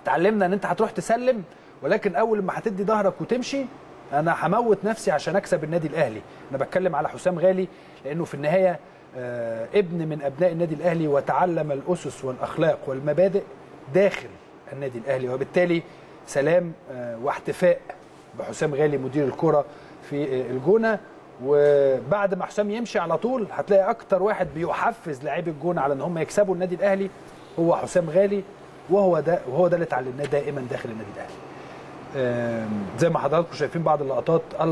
اتعلمنا ان انت هتروح تسلم ولكن اول ما هتدي ظهرك وتمشي انا هموت نفسي عشان اكسب النادي الاهلي انا بتكلم على حسام غالي لانه في النهايه آه، ابن من ابناء النادي الاهلي وتعلم الاسس والاخلاق والمبادئ داخل النادي الاهلي وبالتالي سلام آه، واحتفاء بحسام غالي مدير الكره في آه، الجونه وبعد ما حسام يمشي على طول هتلاقي اكتر واحد بيحفز لاعبي الجونه على ان هم يكسبوا النادي الاهلي هو حسام غالي وهو ده وهو ده اللي اتعلمناه دائما داخل النادي الاهلي آم، زي ما حضراتكم شايفين بعض اللقطات